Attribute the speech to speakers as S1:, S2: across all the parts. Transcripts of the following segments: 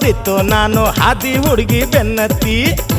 S1: ಹೋಗಬಾರದಿತ್ತು ನಾನು ಹಾದಿ ಹುಡುಗಿ ಬೆನ್ನತ್ತಿ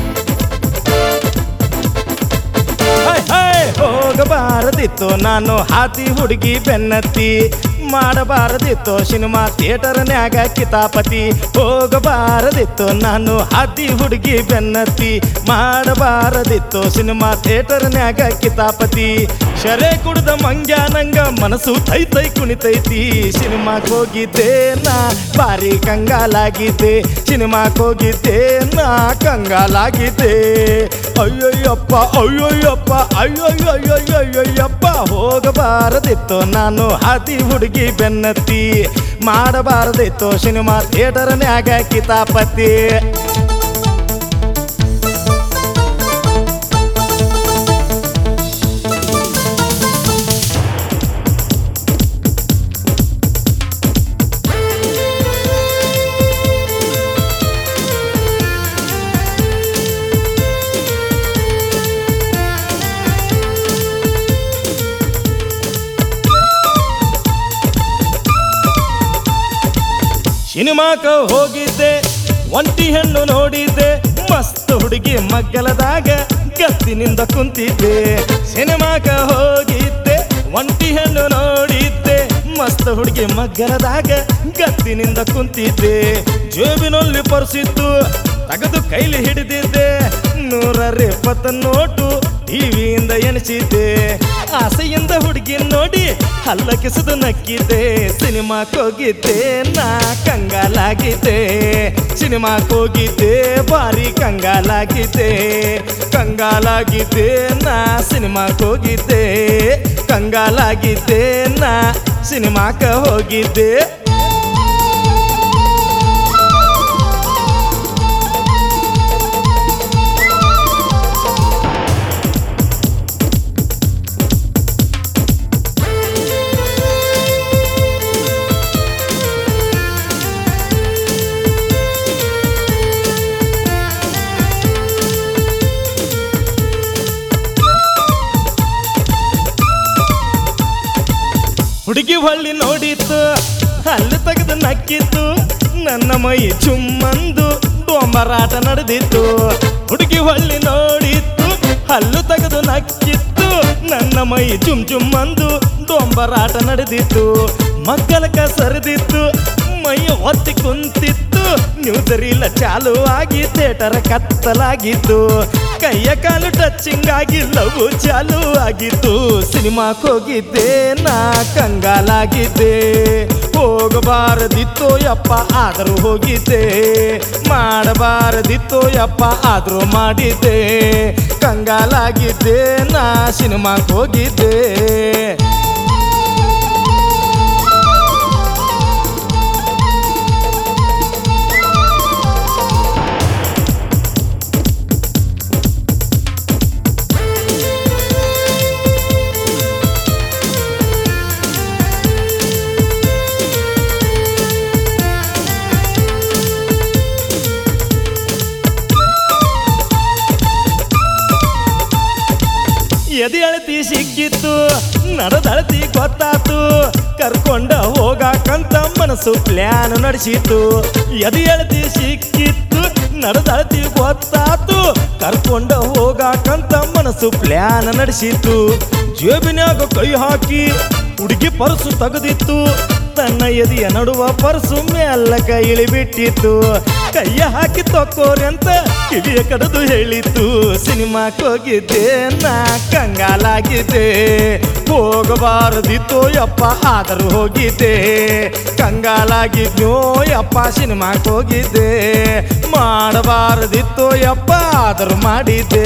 S1: ಹೈ, ಹೈ, ಹೋಗಬಾರದಿತ್ತು ನಾನು ಹಾದಿ ಹುಡುಗಿ ಬೆನ್ನತ್ತಿ ಮಾಡಬಾರದಿತ್ತು ಸಿನಿಮಾ ಥಿಯೇಟರ್ನ್ಯಾಗ ಕಿತಾಪತಿ ಹೋಗಬಾರದಿತ್ತು ನಾನು ಹಾದಿ ಹುಡುಗಿ ಬೆನ್ನತ್ತಿ ಮಾಡಬಾರದಿತ್ತು ಸಿನಿಮಾ ಥಿಯೇಟರ್ನ್ಯಾಗ ಕಿತಾಪತಿ ಶರೆ ಕುಡ್ದ ಮಂಗ್ಯ ನಂಗ ಮನಸ್ಸು ತೈ ತೈ ಕುಣಿತೈತಿ ಸಿನಿಮಾಕ್ ಹೋಗಿದ್ದೆ ನಾ ಬಾರಿ ಕಂಗಾಲಾಗಿದ್ದೆ ಸಿನಿಮಾಕ್ ಹೋಗಿದ್ದೆ ನಾ ಕಂಗಾಲಾಗಿದ್ದೆ ಅಯ್ಯಯ್ಯಪ್ಪ ಅಯ್ಯಯ್ಯಪ್ಪ ಅಯ್ಯಯ್ಯಯ್ಯಯ್ಯಯ್ಯಪ್ಪ ಹೋಗಬಾರದಿತ್ತು ನಾನು ಹಾದಿ ಹುಡುಗಿ ಬೆನ್ನತ್ತಿ ಮಾಡಬಾರದಿತ್ತು ಸಿನಿಮಾ ಥಿಯೇಟರ್ನ್ಯಾಗ ಕಿತಾಪತಿ ಸಿನಿಮಾಕ ಹೋಗಿದ್ದೆ ಒಂಟಿ ಹೆಣ್ಣು ನೋಡಿದ್ದೆ ಮಸ್ತ್ ಹುಡುಗಿ ಮಗ್ಗಲದಾಗ ಗತ್ತಿನಿಂದ ಕುಂತಿದ್ದೆ ಸಿನಿಮಾಕ ಹೋಗಿದ್ದೆ ಒಂಟಿ ಹೆಣ್ಣು ನೋಡಿದ್ದೆ ಮಸ್ತ್ ಹುಡುಗಿ ಮಗ್ಗಲದಾಗ ಗತ್ತಿನಿಂದ ಕುಂತಿದ್ದೆ ಜೇಬಿನಲ್ಲಿ ಪರ್ಸಿತ್ತು ತೆಗೆದು ಕೈಲಿ ಹಿಡಿದಿದ್ದೆ ನೂರ ಎಪ್ಪತ್ತ ನೋಟು ಟಿವಿಯಿಂದ ಎಣಿಸಿದ್ದೆ ಆಸೆಯಿಂದ ಹುಡುಗಿ ನೋಡಿ ಹಲ್ಲ ಕಿಸದು ನಕ್ಕಿದ್ದೆ ಸಿನಿಮಾಕ್ ಹೋಗಿದ್ದೆ ನಾ ಕಂಗಾಲಾಗಿದ್ದೆ ಸಿನಿಮಾಕ್ ಹೋಗಿದ್ದೆ ಭಾರಿ ಕಂಗಾಲಾಗಿದ್ದೆ ಕಂಗಾಲಾಗಿದ್ದೆ ನಾ ಸಿನಿಮಾಕ್ ಹೋಗಿದ್ದೆ ಕಂಗಾಲಾಗಿದ್ದೆ ನಾ ಸಿನಿಮಾಕ ಹೋಗಿದ್ದೆ ಹುಡುಗಿ ಹೊಳ್ಳಿ ನೋಡಿತ್ತು ಅಲ್ಲಿ ತೆಗೆದು ನಕ್ಕಿತ್ತು ನನ್ನ ಮೈ ಚುಮ್ಮಂದು ಡೊಂಬರಾಟ ನಡೆದಿತ್ತು ಹುಡುಗಿ ಹೊಳ್ಳಿ ನೋಡಿತ್ತು ಹಲ್ಲು ತೆಗೆದು ನಕ್ಕಿತ್ತು ನನ್ನ ಮೈ ಚುಮ್ ಚುಮ್ಮಂದು ಡೊಂಬರಾಟ ನಡೆದಿತ್ತು ಮಕ್ಕಳಕ ಸರಿದಿತ್ತು ಮೈ ಒತ್ತಿ ಕುಂತಿತ್ತು ನ್ಯೂಸ್ ರೀಲ ಚಾಲು ಆಗಿ ಥಿಯೇಟರ್ ಕತ್ತಲಾಗಿತ್ತು ಕೈಯ ಕಾಲು ಟಚಿಂಗ್ ಆಗಿ ಲವ್ ಚಾಲು ಆಗಿತ್ತು ಸಿನಿಮಾಕ್ ಹೋಗಿದ್ದೆ ನಾ ಕಂಗಾಲಾಗಿದ್ದೆ ಹೋಗಬಾರದಿತ್ತು ಯಪ್ಪ ಆದರೂ ಹೋಗಿದ್ದೆ ಮಾಡಬಾರದಿತ್ತು ಯಪ್ಪ ಆದರೂ ಮಾಡಿದ್ದೆ ಕಂಗಾಲಾಗಿದ್ದೆ ನಾ ಸಿನಿಮಾಕ್ ಹೋಗಿದ್ದೆ ಎದೆ ಅಳತಿ ಸಿಕ್ಕಿತ್ತು ನಡೆದಳತಿ ಗೊತ್ತಾತು ಕರ್ಕೊಂಡ ಹೋಗಾಕಂತ ಮನಸ್ಸು ಪ್ಲಾನ್ ನಡೆಸಿತ್ತು ಎದೆ ಅಳತಿ ಸಿಕ್ಕಿತ್ತು ನಡೆದಳತಿ ಗೊತ್ತಾತು ಕರ್ಕೊಂಡ ಹೋಗಾಕಂತ ಮನಸ್ಸು ಪ್ಲಾನ್ ನಡೆಸಿತ್ತು ಜೇಬಿನ್ಯಾಗ ಕೈ ಹಾಕಿ ಹುಡುಗಿ ಪರ್ಸು ತೆಗೆದಿತ್ತು ತನ್ನ ಎದೆಯ ನಡುವ ಪರ್ಸು ಮೆಲ್ಲಕ ಇಳಿಬಿಟ್ಟಿತ್ತು ಕೈಯ ಹಾಕಿ ತಕ್ಕೋರಿ ಅಂತ ಕಿವಿಯ ಕಡದು ಹೇಳಿತ್ತು ಸಿನಿಮಾಕ್ ಹೋಗಿದ್ದೆ ನಾ ಕಂಗಾಲಾಗಿದ್ದೆ ಹೋಗಬಾರದಿತ್ತು ಯಪ್ಪ ಆದರೂ ಹೋಗಿದ್ದೆ ಕಂಗಾಲಾಗಿದ್ನೋ ಯಪ್ಪ ಸಿನಿಮಾಕ್ ಹೋಗಿದ್ದೆ ಮಾಡಬಾರದಿತ್ತು ಯಪ್ಪ ಆದರೂ ಮಾಡಿದ್ದೆ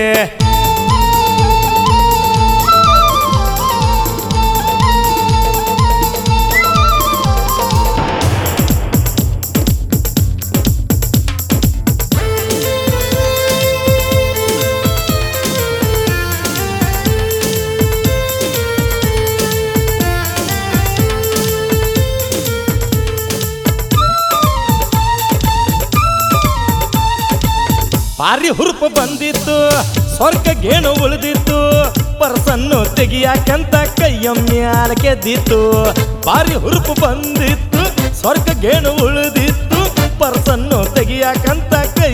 S1: ಭಾರಿ ಹುರುಪು ಬಂದಿತ್ತು ಸ್ವರ್ಗ ಗೇಣು ಉಳಿದಿತ್ತು ಪರ್ಸನ್ನು ತೆಗಿಯಾಕಂತ ಕೈಯ ಮ್ಯಾಲ ಕೆದ್ದಿತ್ತು ಭಾರಿ ಹುರುಪು ಬಂದಿತ್ತು ಸ್ವರ್ಗ ಗೇಣು ಉಳಿದಿತ್ತು ಪರ್ಸನ್ನು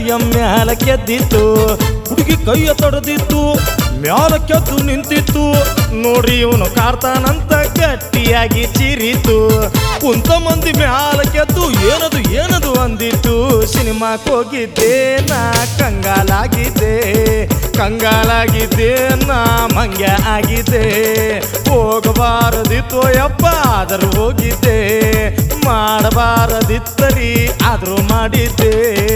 S1: ಕೈಯ ಮ್ಯಾಲ ಕೆದ್ದಿತ್ತು ಹುಡುಗಿ ಕೈಯ ತೊಡೆದಿತ್ತು ಮ್ಯಾಲ ಕೆದ್ದು ನಿಂತಿತ್ತು ನೋಡ್ರಿ ಇವನು ಕಾರ್ತಾನಂತ ಗಟ್ಟಿಯಾಗಿ ಚಿರಿತು ಕುಂತ ಮಂದಿ ಮ್ಯಾಲ ಕೆದ್ದು ಏನದು ಏನದು ಅಂದಿತ್ತು ಸಿನಿಮಾಕ್ ಹೋಗಿದ್ದೆ ನಾ ಕಂಗಾಲಾಗಿದ್ದೆ ಕಂಗಾಲಾಗಿದ್ದೆ ನಾ ಮಂಗ್ಯ ಆಗಿದ್ದೆ ಹೋಗಬಾರದಿತ್ತು ಯಪ್ಪ ಆದರೂ ಹೋಗಿದ್ದೆ ಮಾಡಬಾರದಿತ್ತರಿ ಆದರೂ ಮಾಡಿದ್ದೆ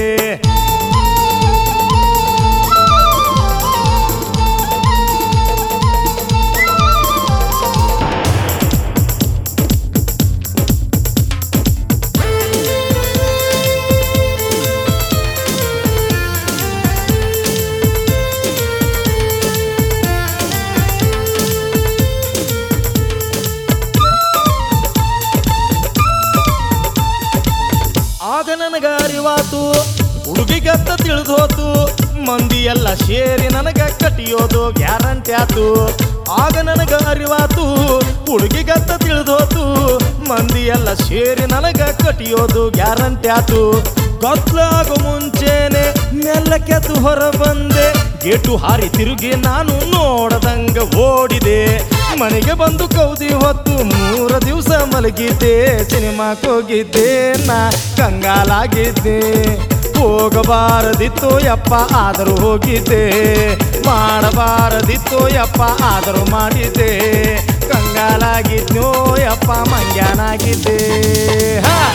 S1: ಆಗ ನನಗ ಅರಿವಾತು ಹುಡುಗಿಗತ್ತ ತಿಳಿದೋತು ಮಂದಿ ಎಲ್ಲ ಸೇರಿ ನನಗ ಕಟ್ಟಿಯೋದು ಗ್ಯಾರಂಟಿ ಆತು ಆಗ ನನಗ ಅರಿವಾತು ಹುಡುಗಿಗತ್ತ ತಿಳಿದೋತು ಮಂದಿ ಎಲ್ಲ ಸೇರಿ ನನಗ ಕಟ್ಟಿಯೋದು ಗ್ಯಾರಂಟಿ ಆತು ಕತ್ಲಾಗೋ ಮುಂಚೆನೆ ಮೆಲ್ಲಕ್ಕೆದ್ದು ಹೊರ ಬಂದೆ ಗೇಟು ಹಾರಿ ತಿರುಗಿ ನಾನು ನೋಡದಂಗ ಓಡಿದೆ ಮನೆಗೆ ಬಂದು ಕೌದಿ ಹೊತ್ತು ಮೂರ ದಿವಸ ಮಲಗಿದ್ದೆ ಸಿನಿಮಾಕ್ ಹೋಗಿದ್ದೆ ನಾ ಕಂಗಾಲಾಗಿದ್ದೆ ಹೋಗಬಾರದಿತ್ತು ಯಪ್ಪ ಆದರೂ ಹೋಗಿದ್ದೆ ಮಾಡಬಾರದಿತ್ತು ಯಪ್ಪ ಆದರೂ ಮಾಡಿದ್ದೆ ಕಂಗಾಲಾಗಿದ್ನೋ ಯಪ್ಪ ಮಂಗ್ಯಾನಾಗಿದ್ದೆ ಹಾ